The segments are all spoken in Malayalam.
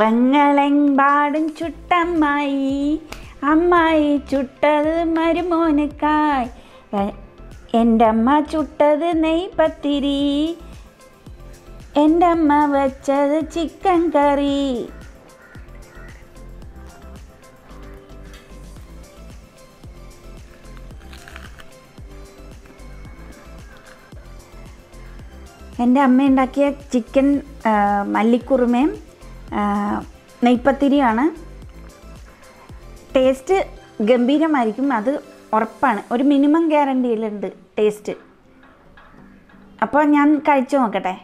പെങ്ങളെമ്പാടും ചുട്ടമ്മായി അമ്മായി ചുട്ടത് മരുമോനുക്കായ് എ- എൻ്റെ അമ്മ ചുട്ടത് നെയ്പത്തിരി എൻ്റെ അമ്മ വെച്ചത് ചിക്കൻ കറി എൻ്റെ അമ്മ ഉണ്ടാക്കിയ ചിക്കൻ ആ, മല്ലിക്കുറുമയും ആ, നെയ്പ്പത്തിരിയാണ് ടേസ്റ്റ് ഗംഭീരമായിരിക്കും അത് ഉറപ്പാണ് ഒരു മിനിമം ഗ്യാരണ്ടിയിലുണ്ട് ടേസ്റ്റ് അപ്പോൾ ഞാൻ കഴിച്ചു നോക്കട്ടെ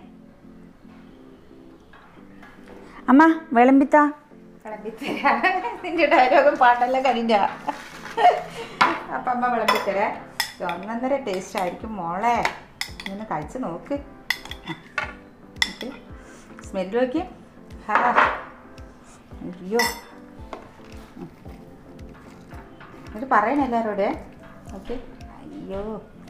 അമ്മ വിളമ്പിത്താ വിളമ്പിത്തരാ നിന്റെ ഡയലോഗും പാട്ടെല്ലാം കഴിഞ്ഞ അപ്പം അമ്മ വിളമ്പിത്തരാ ഇത് ഒന്നൊന്നര ടേസ്റ്റ് ആയിരിക്കും മോളെ ഇങ്ങനെ കഴിച്ച് നോക്ക് സ്മെല്ല് നോക്കി ഹാ അയ്യോ എന്നിട്ട് പറയണ എല്ലാവരോടെ ഓക്കെ അയ്യോ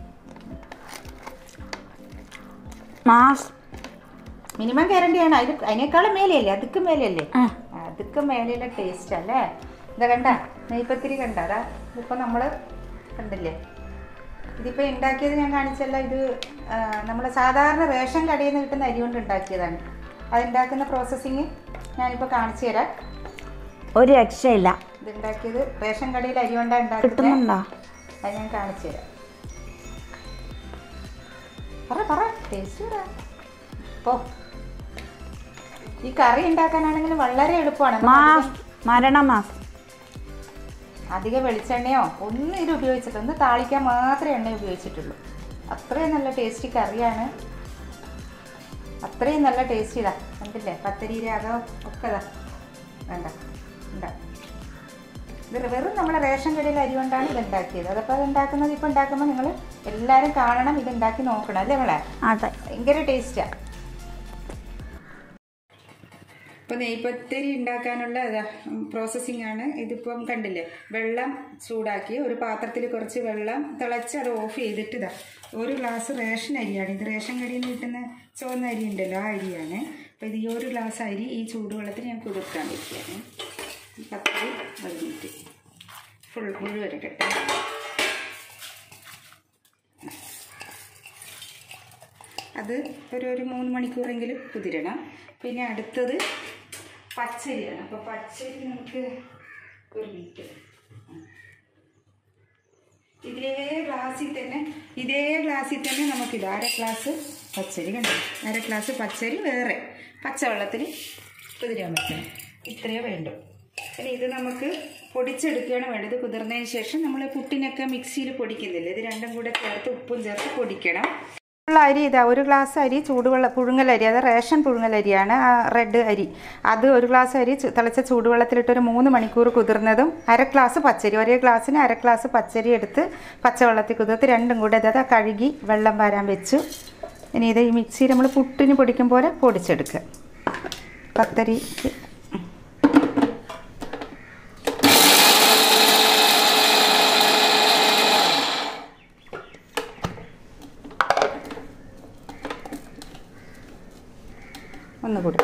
മാസ് മിനിമം ഗ്യാരണ്ടിയാണ് അതിന് അതിനേക്കാളും മേലെയല്ലേ അതുക്കും മേലെയല്ലേ ആ. അതുക്കും മേലെയുള്ള ടേസ്റ്റ് അല്ലേ ഇതാ കണ്ട നെയ്പത്തിരി കണ്ട അതാ ഇതിപ്പോൾ നമ്മൾ കണ്ടില്ലേ ഇതിപ്പോൾ ഉണ്ടാക്കിയത് ഞാൻ കാണിച്ചല്ല ഇത് നമ്മൾ സാധാരണ റേഷൻ കടയിൽ നിന്ന് കിട്ടുന്ന അരി കൊണ്ട് ഉണ്ടാക്കിയതാണ് അതുണ്ടാക്കുന്ന പ്രോസസ്സിങ് ഞാനിപ്പോൾ കാണിച്ചു തരാം ഒരു രക്ഷയില്ല ഇത് ഉണ്ടാക്കിയത് റേഷൻ കടയിൽ അരി കൊണ്ടാണ് ഉണ്ടാക്കുന്നത് കിട്ടുന്നുണ്ടോ അത് ഞാൻ കാണിച്ചു തരാം പറ പറ ടേസ്റ്റ് പറ പോ ഈ കറി ഉണ്ടാക്കാനാണെങ്കിൽ വളരെ എളുപ്പമാണ് നമ്മൾ മാസ് മരണ മാസ് അധിക വെളിച്ചെണ്ണയോ ഒന്നും ഇത് ഉപയോഗിച്ചിട്ട് ഒന്ന് താളിക്കാൻ മാത്രമേ എണ്ണ ഉപയോഗിച്ചിട്ടുള്ളൂ അത്രയും നല്ല ടേസ്റ്റി കറിയാണ് അത്രയും നല്ല ടേസ്റ്റ് ഇതാ കണ്ടില്ലേ പത്തരീര അതോ ഒക്കെ ഇതാ വേണ്ട ഉണ്ടാ ഇത് വെറും നമ്മുടെ റേഷൻ കടയിൽ അരി കൊണ്ടാണ് ഇത് ഉണ്ടാക്കിയത് അതപ്പോൾ അത് ഉണ്ടാക്കുന്നത് ഇപ്പോൾ ഉണ്ടാക്കുമ്പോൾ നിങ്ങൾ എല്ലാവരും കാണണം ഇത് ഉണ്ടാക്കി നോക്കണം അല്ലേ നമ്മളെ അതെ ഭയങ്കര ടേസ്റ്റാണ് ഇപ്പോൾ നെയ്പത്തിരി ഉണ്ടാക്കാനുള്ള പ്രോസസ്സിംഗ് ആണ് ഇതിപ്പം കണ്ടില്ലേ വെള്ളം ചൂടാക്കി ഒരു പാത്രത്തിൽ കുറച്ച് വെള്ളം തിളച്ച് അത് ഓഫ് ചെയ്തിട്ട് ഇതാ ഒരു ഗ്ലാസ് റേഷൻ അരിയാണ് ഇത് റേഷൻ കടയിൽ നിന്ന് കിട്ടുന്ന ചുവന്ന അരി ഉണ്ടല്ലോ ആ അരിയാണ് അപ്പോൾ ഇത് ഈ ഒരു ഗ്ലാസ് അരി ഈ ചൂടുവെള്ളത്തിൽ ഞാൻ കുതിർക്കാൻ വെക്കുകയാണ് പത്തിരി ഒരു മിനിറ്റ് ഫുൾ മുഴുവൻ ഇടട്ടെ അത് ഒരു ഒരു മൂന്ന് മണിക്കൂറെങ്കിലും കുതിരണം പിന്നെ അടുത്തത് പച്ചരിയാണ് അപ്പോൾ പച്ചരി നമുക്ക് ഒരു മിനിറ്റ് ഇതേ ഗ്ലാസ്സിൽ തന്നെ ഇതേ ഗ്ലാസ്സിൽ തന്നെ നമുക്കിത് അര ഗ്ലാസ് പച്ചരി കണ്ടോ അര ഗ്ലാസ് പച്ചരി വേറെ പച്ചവെള്ളത്തിൽ കുതിരാൻ പറ്റണം ഇത്രയേ വേണ്ടു ഇനി ഇത് നമുക്ക് പൊടിച്ചെടുക്കുകയാണ് വേണ്ടത് കുതിർന്നതിന് ശേഷം നമ്മൾ പുട്ടിനൊക്കെ മിക്സിയിൽ പൊടിക്കുന്നില്ല ഇത് രണ്ടും കൂടെ ചേർത്ത് ഉപ്പും ചേർത്ത് പൊടിക്കണം ഉള്ള അരി ഇതാ ഒരു ഗ്ലാസ് അരി ചൂടുവെള്ള പുഴുങ്ങലരി അത് റേഷൻ പുഴുങ്ങലരിയാണ് ആ റെഡ് അരി അത് ഒരു ഗ്ലാസ് അരി ചു- തിളച്ച ചൂടുവെള്ളത്തിലിട്ട് ഒരു മൂന്ന് മണിക്കൂർ കുതിർന്നതും അര ഗ്ലാസ് പച്ചരി ഒരേ ഗ്ലാസ്സിന് അര ഗ്ലാസ് പച്ചരി എടുത്ത് പച്ചവെള്ളത്തിൽ കുതിർത്ത് രണ്ടും കൂടെ അത് കഴുകി വെള്ളം വാരാൻ വെച്ചു ഇനി ഇത് ഈ മിക്സിയിൽ നമ്മൾ പുട്ടിന് പൊടിക്കും പോലെ പൊടിച്ചെടുക്കുക പത്തരി ഒന്നുകൂടി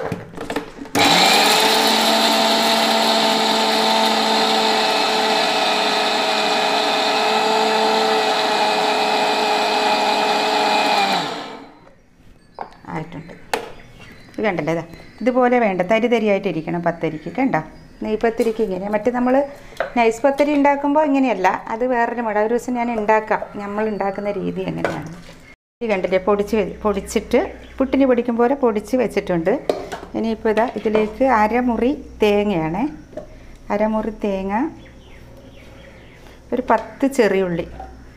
ആയിട്ടുണ്ട് ഇത് കണ്ടല്ലേ ഇതാ ഇതുപോലെ വേണ്ട തരി തരിയായിട്ടിരിക്കണം പത്തരിക്ക് കണ്ടോ നെയ്പത്തിരിക്ക് ഇങ്ങനെ മറ്റേ നമ്മൾ നൈസ് പത്തരി ഉണ്ടാക്കുമ്പോൾ ഇങ്ങനെയല്ല അത് വേറൊരു മട ഒരു ദിവസം ഞാൻ ഉണ്ടാക്കാം നമ്മൾ ഉണ്ടാക്കുന്ന രീതി എങ്ങനെയാണ് ഇത് കണ്ടില്ലേ പൊടിച്ച് വെ- പൊടിച്ചിട്ട് പുട്ടിന് പൊടിക്കും പോലെ പൊടിച്ച് വെച്ചിട്ടുണ്ട് ഇനിയിപ്പോൾ ഇതാ ഇതിലേക്ക് അരമുറി തേങ്ങയാണ് അരമുറി തേങ്ങ ഒരു പത്ത് ചെറിയുള്ളി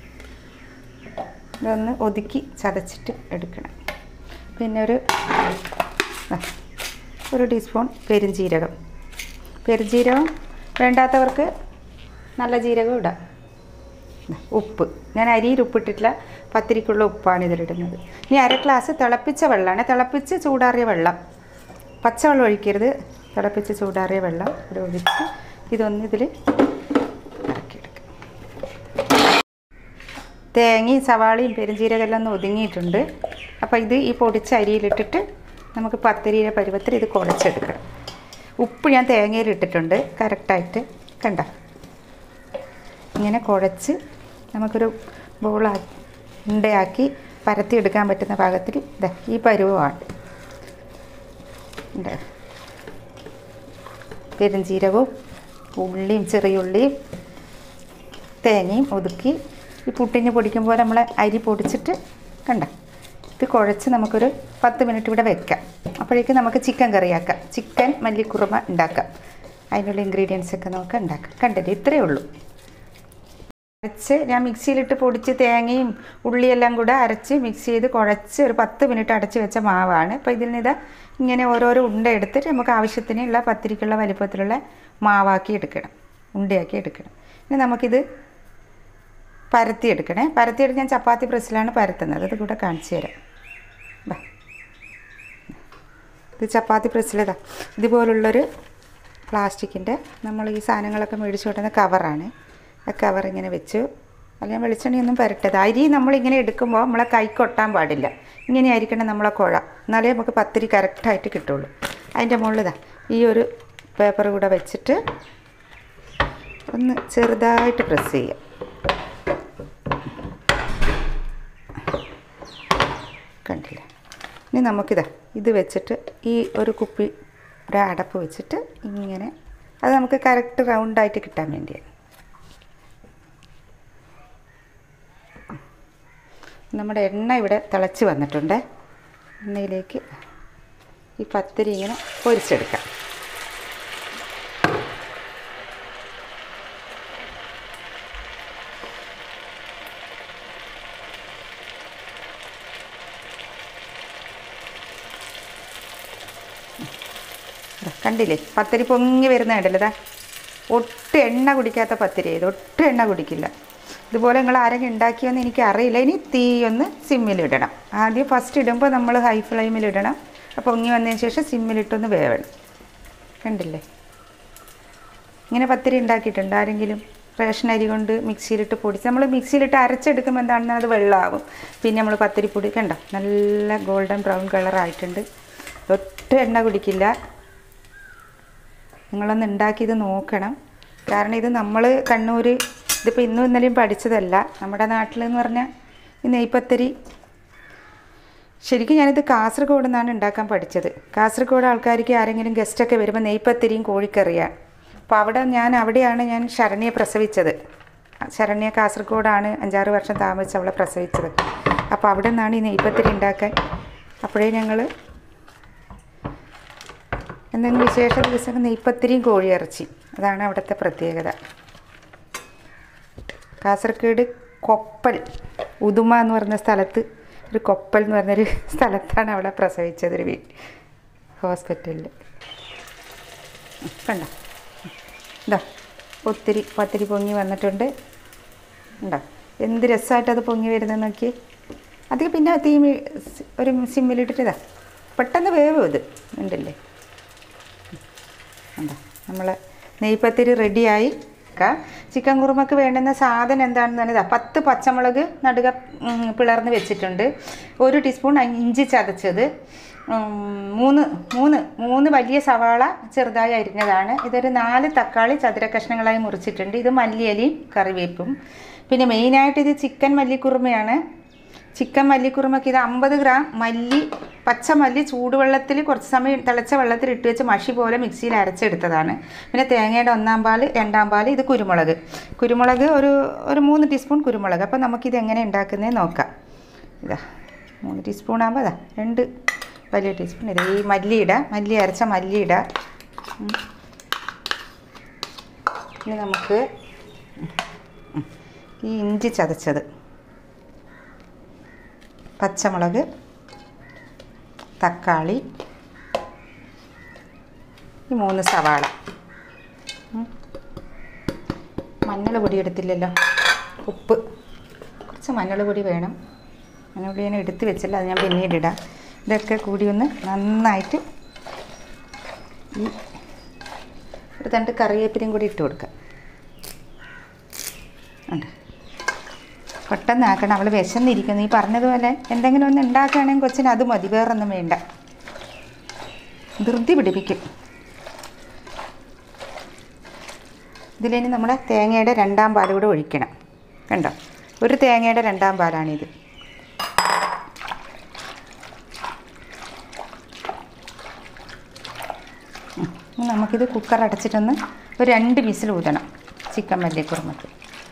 ഇതൊന്ന് ഒതുക്കി ചതച്ചിട്ട് എടുക്കണം പിന്നെ ഒരു ദാ, ഒരു ടീസ്പൂൺ പെരുംജീരകം പെരുംജീരകം വേണ്ടാത്തവർക്ക് നല്ല ജീരകം ഇടാം ദാ, ഉപ്പ് ഞാൻ അരിയിൽ ഉപ്പിട്ടിട്ടില്ല പത്തിരിക്കുള്ള ഉപ്പാണ് ഇതിലിടുന്നത് ഇനി അര ഗ്ലാസ് തിളപ്പിച്ച വെള്ളമാണ് തിളപ്പിച്ച് ചൂടാറിയ വെള്ളം പച്ചവെള്ളം ഒഴിക്കരുത് തിളപ്പിച്ച് ചൂടാറിയ വെള്ളം ഇവിടെ ഒഴിച്ച് ഇതൊന്ന് ഇതിൽ ഇറക്കിയെടുക്കുക തേങ്ങയും സവാളയും പെരുംജീരകമെല്ലാം ഒന്ന് ഒതുങ്ങിയിട്ടുണ്ട് അപ്പോൾ ഇത് ഈ പൊടിച്ച അരിയിലിട്ടിട്ട് നമുക്ക് പത്തിരിയുടെ പരുവത്തിൽ ഇത് കുഴച്ചെടുക്കണം ഉപ്പ് ഞാൻ തേങ്ങയിൽ ഇട്ടിട്ടുണ്ട് കറക്റ്റായിട്ട് കണ്ട ഇങ്ങനെ കുഴച്ച് നമുക്കൊരു ബോളാക്കി ഉണ്ടയാക്കി പരത്തിയെടുക്കാൻ പറ്റുന്ന പാകത്തിൽ ഇതാ ഈ പരുവമാണ് ഉണ്ട് പെരുംജീരകവും ഉള്ളിയും ചെറിയുള്ളിയും തേങ്ങയും ഒതുക്കി ഈ പുട്ടിന് പൊടിക്കുമ്പോൾ നമ്മൾ അരി പൊടിച്ചിട്ട് കണ്ട ഇത് കുഴച്ച് നമുക്കൊരു പത്ത് മിനിറ്റ് ഇവിടെ വെക്കാം അപ്പോഴേക്ക് നമുക്ക് ചിക്കൻ കറിയാക്കാം ചിക്കൻ മല്ലിക്കുറുമ ഉണ്ടാക്കാം അതിനുള്ള ഇൻഗ്രീഡിയൻസ് ഒക്കെ നമുക്ക് ഉണ്ടാക്കാം കണ്ടില്ലേ ഇത്രയേ ഉള്ളൂ അരച്ച് ഞാൻ മിക്സിയിലിട്ട് പൊടിച്ച് തേങ്ങയും ഉള്ളിയെല്ലാം കൂടെ അരച്ച് മിക്സ് ചെയ്ത് കുഴച്ച് ഒരു പത്ത് മിനിറ്റ് അടച്ച് വെച്ച മാവാണ് അപ്പോൾ ഇതിൽ നിന്ന് ഇതാ ഇങ്ങനെ ഓരോരോ ഉണ്ട എടുത്തിട്ട് നമുക്ക് ആവശ്യത്തിനുള്ള പത്തിരിക്കുള്ള വലിപ്പത്തിലുള്ള മാവാക്കി എടുക്കണം ഉണ്ടയാക്കി എടുക്കണം ഇനി നമുക്കിത് പരത്തിയെടുക്കണേ പരത്തിയെടുത്ത് ഞാൻ ചപ്പാത്തി പ്രസ്സിലാണ് പരത്തുന്നത് അത് കൂടെ കാണിച്ചു തരാം ബാ ഇത് ചപ്പാത്തി പ്രസ്സിലിതാ ഇതുപോലുള്ളൊരു പ്ലാസ്റ്റിക്കിൻ്റെ നമ്മൾ ഈ സാധനങ്ങളൊക്കെ മേടിച്ചു കൊണ്ടുവന്ന കവറാണ് ആ കവർ ഇങ്ങനെ വെച്ചു അല്ല ഞാൻ വെളിച്ചെണ്ണയൊന്നും പുരട്ടത് അരി നമ്മളിങ്ങനെ എടുക്കുമ്പോൾ നമ്മളെ കൈ കൊട്ടാൻ പാടില്ല ഇങ്ങനെ ആയിരിക്കണം നമ്മളെ കുഴ എന്നാലേ നമുക്ക് പത്തിരി കറക്റ്റായിട്ട് കിട്ടുള്ളൂ അതിൻ്റെ മുകളിൽ ഈ ഒരു പേപ്പർ കൂടെ വെച്ചിട്ട് ഒന്ന് ചെറുതായിട്ട് പ്രസ് ചെയ്യാം കണ്ടില്ല ഇനി നമുക്കിതാ ഇത് വെച്ചിട്ട് ഈ ഒരു കുപ്പി ഒരു അടപ്പ് വെച്ചിട്ട് ഇങ്ങനെ അത് നമുക്ക് കറക്റ്റ് റൗണ്ടായിട്ട് കിട്ടാൻ വേണ്ടിയാണ് നമ്മുടെ എണ്ണ ഇവിടെ തിളച്ച് വന്നിട്ടുണ്ട് എണ്ണയിലേക്ക് ഈ പത്തിരി ഇങ്ങനെ പൊരിച്ചെടുക്കാം ദാ കണ്ടില്ലേ പത്തിരി പൊങ്ങി വരുന്ന കണ്ടില്ലേ ഇതാ ഒട്ടും എണ്ണ കുടിക്കാത്ത പത്തിരി ഇത് ഒട്ടും എണ്ണ കുടിക്കില്ല ഇതുപോലെ നിങ്ങൾ ആരെങ്കിലും ഉണ്ടാക്കിയോന്ന് എനിക്ക് അറിയില്ല ഇനി തീ ഒന്ന് സിമ്മിലിടണം ആദ്യം ഫസ്റ്റ് ഇടുമ്പോൾ നമ്മൾ ഹൈ ഫ്ലെയിമിൽ ഇടണം അപ്പോൾ പൊങ്ങി വന്നതിന് ശേഷം സിമ്മിലിട്ടൊന്ന് വേവണം കണ്ടില്ലേ ഇങ്ങനെ പത്തിരി ഉണ്ടാക്കിയിട്ടുണ്ട് ആരെങ്കിലും റേഷൻ അരി കൊണ്ട് മിക്സിയിലിട്ട് പൊടിച്ച് നമ്മൾ മിക്സിയിലിട്ട് അരച്ചെടുക്കുമ്പോൾ എന്താണെന്ന് അത് വെള്ളമാവും പിന്നെ നമ്മൾ പത്തിരിപ്പൊടി കണ്ടോ നല്ല ഗോൾഡൻ ബ്രൗൺ കളറായിട്ടുണ്ട് ഒട്ടും എണ്ണ കുടിക്കില്ല നിങ്ങളൊന്ന് ഉണ്ടാക്കി ഇത് നോക്കണം കാരണം ഇത് നമ്മൾ കണ്ണൂർ ഇതിപ്പോൾ ഇന്നും ഇന്നലെയും പഠിച്ചതല്ല നമ്മുടെ നാട്ടിലെന്ന് പറഞ്ഞാൽ ഈ നെയ്പ്പത്തിരി ശരിക്കും ഞാനിത് കാസർഗോഡ് നിന്നാണ് ഉണ്ടാക്കാൻ പഠിച്ചത് കാസർഗോഡ് ആൾക്കാർക്ക് ആരെങ്കിലും ഗസ്റ്റൊക്കെ വരുമ്പോൾ നെയ്പ്പത്തിരിയും കോഴിക്കറിയാണ് അപ്പോൾ അവിടെ ഞാൻ അവിടെയാണ് ഞാൻ ശരണ്യെ പ്രസവിച്ചത് ശരണ്യ കാസർഗോഡാണ് അഞ്ചാറ് വർഷം താമസിച്ച് അവളെ പ്രസവിച്ചത് അപ്പോൾ അവിടെ നിന്നാണ് ഈ നെയ്പ്പത്തിരി ഉണ്ടാക്കാൻ അപ്പോഴേ ഞങ്ങൾ എന്തെങ്കിലും വിശേഷ ദിവസം നെയ്പ്പത്തിരിയും കോഴിയിറച്ചി അതാണ് അവിടുത്തെ പ്രത്യേകത കാസർഗോഡ് കൊപ്പൽ ഉദുമ എന്ന് പറഞ്ഞ സ്ഥലത്ത് ഒരു കൊപ്പൽ എന്ന് പറഞ്ഞൊരു സ്ഥലത്താണ് അവളെ പ്രസവിച്ചത് ഒരു വീട്ടിൽ ഹോസ്പിറ്റലിൽ കണ്ടോ ഇതാ ഒത്തിരി പത്തിരി പൊങ്ങി വന്നിട്ടുണ്ട് ഉണ്ടോ എന്ത് രസമായിട്ട് അത് പൊങ്ങി വരുന്നത് നോക്കി അത് പിന്നെ തീ മി- ഒരു സിമ്മിലിട്ടിട്ട് ഇതാ പെട്ടെന്ന് വേവും ഇത് ഉണ്ടല്ലേ ഉണ്ടോ നമ്മളെ നെയ്പ്പത്തിരി റെഡിയായി ചിക്കൻ കുറുമക്ക് വേണ്ടുന്ന സാധനം എന്താണെന്ന് പറഞ്ഞാൽ ഇതാ പത്ത് പച്ചമുളക് നടുക ഉം, പിളർന്ന് വെച്ചിട്ടുണ്ട് ഒരു ടീസ്പൂൺ ഇഞ്ചി ചതച്ചത് ഉം, മൂന്ന് മൂന്ന് മൂന്ന് വലിയ സവാള ചെറുതായി അരിഞ്ഞതാണ് ഇതൊരു നാല് തക്കാളി ചതുര കഷ്ണങ്ങളായി മുറിച്ചിട്ടുണ്ട് ഇത് മല്ലിയലിയും കറിവേപ്പും പിന്നെ മെയിനായിട്ട് ഇത് ചിക്കൻ മല്ലിക്കുറുമയാണ് ചിക്കൻ മല്ലിക്കുറുമക്ക് ഇത് അമ്പത് ഗ്രാം മല്ലി പച്ചമല്ലി ചൂടുവെള്ളത്തിൽ കുറച്ച് സമയം തിളച്ച വെള്ളത്തിൽ ഇട്ട് വെച്ച് മഷി പോലെ മിക്സിയിൽ അരച്ചെടുത്തതാണ് പിന്നെ തേങ്ങയുടെ ഒന്നാം പാൽ രണ്ടാം പാൽ ഇത് കുരുമുളക് കുരുമുളക് ഒരു ഒരു മൂന്ന് ടീസ്പൂൺ കുരുമുളക് അപ്പോൾ നമുക്കിത് എങ്ങനെ ഉണ്ടാക്കുന്നത് നോക്കാം ഇതാ മൂന്ന് ടീസ്പൂൺ ആകുമ്പോൾ ഇതാ രണ്ട് വലിയ ടീസ്പൂൺ ഇത് ഈ മല്ലിയിട മല്ലി അരച്ച മല്ലിയിട ഉം. ഇനി നമുക്ക് ഉം, ഈ ഇഞ്ചി ചതച്ചത് പച്ചമുളക് തക്കാളി ഈ മൂന്ന് സവാള ഉം. മഞ്ഞൾ പൊടി എടുത്തില്ലല്ലോ ഉപ്പ് കുറച്ച് മഞ്ഞൾ പൊടി വേണം മഞ്ഞൾ പൊടി ഞാൻ എടുത്ത് വെച്ചില്ല അത് ഞാൻ പിന്നീട് ഇടാം ഇതൊക്കെ കൂടി ഒന്ന് നന്നായിട്ട് ഈ ഒരു തണ്ട് കറിവേപ്പിലയും കൂടി ഇട്ട് കൊടുക്കാം ഉണ്ട് പെട്ടെന്ന് ആക്കണം അവൾ വിശന്നിരിക്കുന്നു ഈ പറഞ്ഞതുപോലെ എന്തെങ്കിലും ഒന്ന് ഉണ്ടാക്കുകയാണെങ്കിൽ കൊച്ചിന് അത് മതി വേറൊന്നും വേണ്ട ധൃതി പിടിപ്പിക്കും ഇതിലിനി നമ്മുടെ തേങ്ങയുടെ രണ്ടാം പാൽ കൂടെ ഒഴിക്കണം കണ്ടോ ഒരു തേങ്ങയുടെ രണ്ടാം പാലാണിത് ഉം. ഇനി നമുക്കിത് കുക്കർ അടച്ചിട്ടൊന്ന് ഒരു രണ്ട് വിസിൽ ഊതണം ചിക്കൻ മല്ലിക്കുറുമക്ക്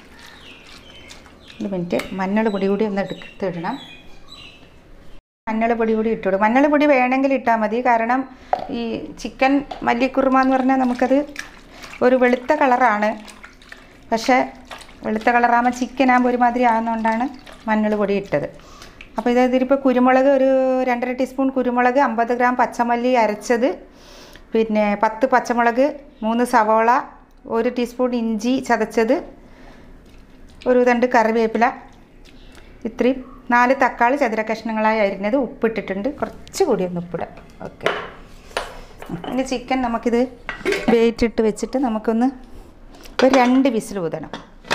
ഒരു മിനിറ്റ് മഞ്ഞൾ പൊടി കൂടി ഒന്ന് എടുത്തിടണം മഞ്ഞൾ പൊടി കൂടി ഇട്ടിടും മഞ്ഞൾ പൊടി വേണമെങ്കിൽ ഇട്ടാൽ മതി കാരണം ഈ ചിക്കൻ മല്ലിക്കുറുമ എന്ന് പറഞ്ഞാൽ നമുക്കത് ഒരു വെളുത്ത കളറാണ് പക്ഷേ വെളുത്ത കളറാകുമ്പോൾ ചിക്കൻ ആകുമ്പോൾ ഒരുമാതിരി ആകുന്നതുകൊണ്ടാണ് മഞ്ഞൾ പൊടി ഇട്ടത് അപ്പോൾ ഇത് ഇതിലിപ്പോൾ കുരുമുളക് ഒരു രണ്ടര ടീസ്പൂൺ കുരുമുളക് അമ്പത് ഗ്രാം പച്ചമല്ലി അരച്ചത് പിന്നെ പത്ത് പച്ചമുളക് മൂന്ന് സവോള ഒരു ടീസ്പൂൺ ഇഞ്ചി ചതച്ചത് ഒരു തണ്ട് കറിവേപ്പില ഇത്രയും നാല് തക്കാളി ചതുര കഷ്ണങ്ങളായി അരിഞ്ഞത് ഉപ്പിട്ടിട്ടുണ്ട് കുറച്ചുകൂടി ഒന്ന് ഉപ്പിടാം ഓക്കെ ഇനി ചിക്കൻ നമുക്കിത് വേറ്റിട്ട് വെച്ചിട്ട് നമുക്കൊന്ന് ഒരു രണ്ട് വിസിൽ ഊതണം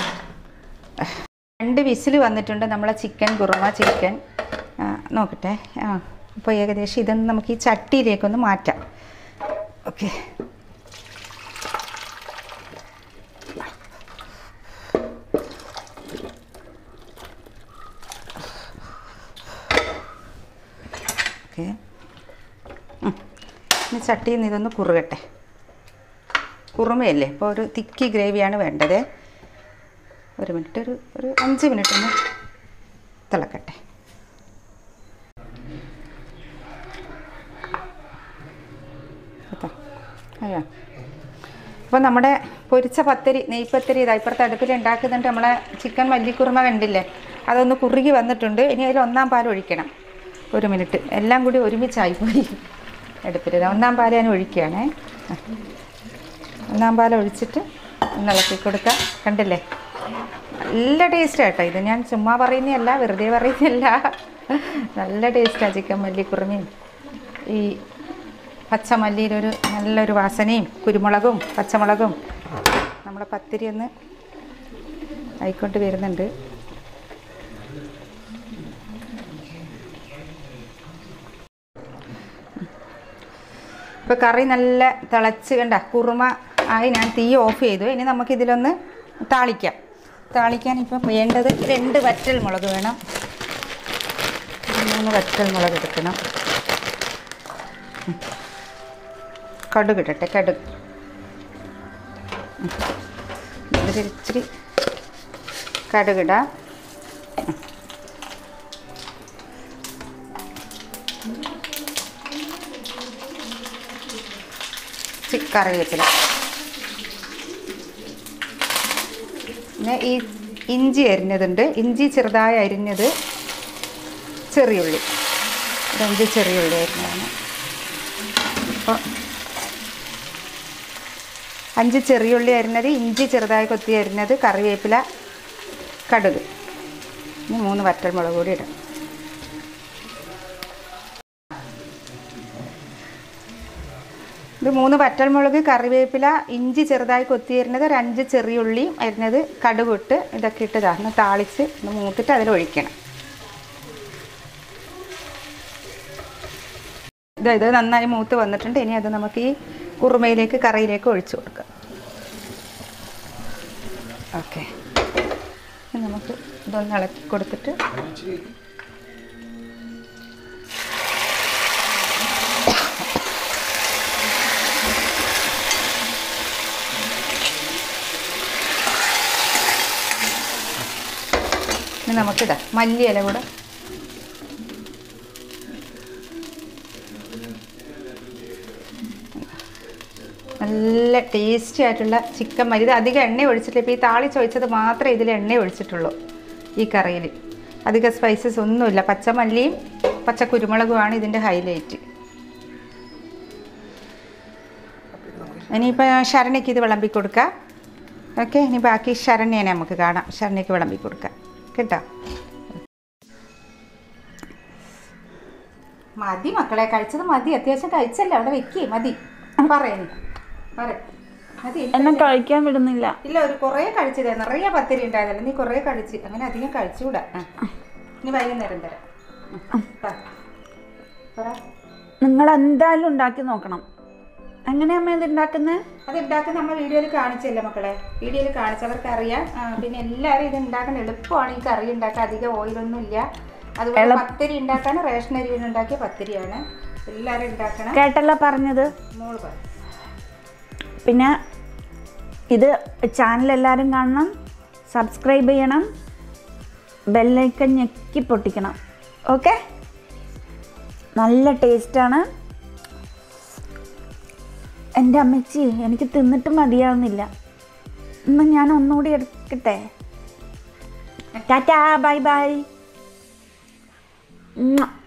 രണ്ട് വിസിൽ വന്നിട്ടുണ്ട് നമ്മളെ ചിക്കൻ കുറുമ ചിക്കൻ ആ, നോക്കട്ടെ ആ അപ്പോൾ ഏകദേശം ഇതൊന്ന് നമുക്ക് ഈ ചട്ടിയിലേക്കൊന്ന് മാറ്റാം ഓക്കെ ഓക്കെ ഉം. ഇനി ചട്ടിയിൽ നിന്ന് ഇതൊന്ന് കുറുകട്ടെ കുറുമയല്ലേ ഇപ്പോൾ ഒരു തിക്കി ഗ്രേവിയാണ് വേണ്ടത് ഒരു മിനിറ്റ് ഒരു ഒരു അഞ്ച് മിനിറ്റ് ഒന്ന് തിളക്കട്ടെ കേട്ടോ അയ്യോ അപ്പോൾ നമ്മുടെ പൊരിച്ച പത്തരി നെയ്പ്പത്തരി ഇതാ ഇപ്പുറത്തെ അടുപ്പിൽ ഉണ്ടാക്കുന്നുണ്ട് നമ്മളെ ചിക്കൻ മല്ലിക്കുറുമ കണ്ടില്ലേ അതൊന്ന് കുറുകി വന്നിട്ടുണ്ട് ഇനി അതിൽ ഒന്നാം പാൽ ഒഴിക്കണം ഒരു മിനിറ്റ് എല്ലാം കൂടി ഒരുമിച്ചായിപ്പോയി അടുപ്പിൽ ഇതാ ഒന്നാം പാൽ ഞാൻ ഒഴിക്കുകയാണേ ആ. ഒന്നാം പാൽ ഒഴിച്ചിട്ട് ഒന്ന് ഇളക്കി കൊടുക്കാം കണ്ടില്ലേ നല്ല ടേസ്റ്റ് കേട്ടോ ഇത് ഞാൻ ചുമ്മാ പറയുന്നതല്ല വെറുതെ പറയുന്നതല്ല നല്ല ടേസ്റ്റാണ് ചിക്കൻ മല്ലിക്കുറുമയും ഈ പച്ചമല്ലിയിലൊരു നല്ലൊരു വാസനയും കുരുമുളകും പച്ചമുളകും നമ്മുടെ പത്തിരി ഒന്ന് ആയിക്കൊണ്ട് വരുന്നുണ്ട് ഇപ്പോൾ കറി നല്ല തിളച്ച് കണ്ട കുറുമ ആയി ഞാൻ തീ ഓഫ് ചെയ്തു ഇനി നമുക്കിതിലൊന്ന് താളിക്കാം താളിക്കാൻ ഇപ്പം വേണ്ടത് രണ്ട് വറ്റൽ മുളക് വേണം മൂന്ന് വറ്റൽ മുളക് എടുക്കണം ഉം. കടുക് ഇടട്ടെ കടുക് ഉം. ഇതിൽ ഇച്ചിരി കടുകിടാം ഉം. ഇച്ചിരി കറിവേപ്പില പിന്നെ ഈ ഇഞ്ചി അരിഞ്ഞതുണ്ട് ഇഞ്ചി ചെറുതായി അരിഞ്ഞത് ചെറിയുള്ളി ഒരു അഞ്ച് ചെറിയുള്ളി അരിഞ്ഞതാണ് അപ്പോൾ അഞ്ച് ചെറിയുള്ളി അരിഞ്ഞത് ഇഞ്ചി ചെറുതായി കൊത്തി അരിഞ്ഞത് കറിവേപ്പില കടുക് ഇനി മൂന്ന് വറ്റൽമുളക് കൂടി ഇടാം ഇത് മൂന്ന് വറ്റൽമുളക് കറിവേപ്പില ഇഞ്ചി ചെറുതായി കൊത്തി അരിഞ്ഞത് ഒരു അഞ്ച് ചെറിയുള്ളി അരിഞ്ഞത് കടുകിട്ട് ഇതൊക്കെ ഇട്ട് ഇതാ ഒന്ന് താളിച്ച് ഒന്ന് മൂത്തിട്ട് അതിൽ ഒഴിക്കണം ഇത് ഇത് നന്നായി മൂത്ത് വന്നിട്ടുണ്ട് ഇനി അത് നമുക്ക് ഈ കുറുമയിലേക്ക് കറിയിലേക്ക് ഒഴിച്ചു കൊടുക്കാം ഓക്കെ നമുക്ക് ഇതൊന്ന് ഇളക്കി കൊടുത്തിട്ട് ഇനി നമുക്കിടാം മല്ലിയില കൂടെ നല്ല ടേസ്റ്റി ആയിട്ടുള്ള ചിക്കൻ മരി ഇത് അധികം എണ്ണ ഒഴിച്ചിട്ടില്ല ഇപ്പോൾ ഈ താളി ചോദിച്ചത് മാത്രമേ ഇതിൽ എണ്ണ ഒഴിച്ചിട്ടുള്ളൂ ഈ കറിയിൽ അധികം സ്പൈസസ് ഒന്നുമില്ല പച്ചമല്ലിയും പച്ച കുരുമുളകുമാണ് ഇതിൻ്റെ ഹൈലൈറ്റ് ഇനിയിപ്പോൾ ശരണ്യക്ക് ഇത് വിളമ്പി കൊടുക്കാം ഓക്കെ ഇനി ബാക്കി ശരണ്യനെ നമുക്ക് കാണാം ശരണ്യക്ക് വിളമ്പി കൊടുക്കാം കേട്ടോ മതി മക്കളെ കഴിച്ചത് മതി അത്യാവശ്യം കഴിച്ചല്ലേ അവിടെ വെക്കേ മതി പറയണി പറ മതി എന്നെ കഴിക്കാൻ വിടുന്നില്ല ഇല്ല ഒരു കുറേ കഴിച്ചത് നിറയെ പത്തിരി ഉണ്ടായതല്ലേ നീ കുറേ കഴിച്ച് അങ്ങനെ അധികം കഴിച്ചുകൂടാ ആ. ഇനി വൈകുന്നേരം തരാം ഉം. പറ. പറ നിങ്ങൾ എന്തായാലും ഉണ്ടാക്കി നോക്കണം എങ്ങനെയാ അമ്മ ഇത് ഉണ്ടാക്കുന്നത് അത് ഉണ്ടാക്കുന്ന നമ്മൾ വീഡിയോയിൽ കാണിച്ചല്ലേ മക്കളെ വീഡിയോയിൽ കാണിച്ചവർക്ക് അറിയാം ആ, പിന്നെ എല്ലാവരും ഇത് ഉണ്ടാക്കാൻ എളുപ്പമാണ് ഈ കറി ഉണ്ടാക്കാൻ അധികം ഓയിലൊന്നും ഇല്ല അതുപോലെ പത്തിരി ഉണ്ടാക്കാൻ റേഷൻ അരി ഉണ്ടാക്കിയ പത്തിരിയാണ് എല്ലാവരും ഉണ്ടാക്കണം കേട്ടല്ലോ പറഞ്ഞത് മോള് പറ പിന്നെ ഇത് ചാനൽ എല്ലാവരും കാണണം സബ്സ്ക്രൈബ് ചെയ്യണം ബെല്ലൈക്കൺ ഞെക്കി പൊട്ടിക്കണം ഓക്കെ നല്ല ടേസ്റ്റാണ് എൻ്റെ അമ്മച്ചി എനിക്ക് തിന്നിട്ട് മതിയാവുന്നില്ല ഇന്ന് ഞാൻ ഒന്നുകൂടി എടുക്കട്ടെ ടാറ്റാ ബൈ ബൈ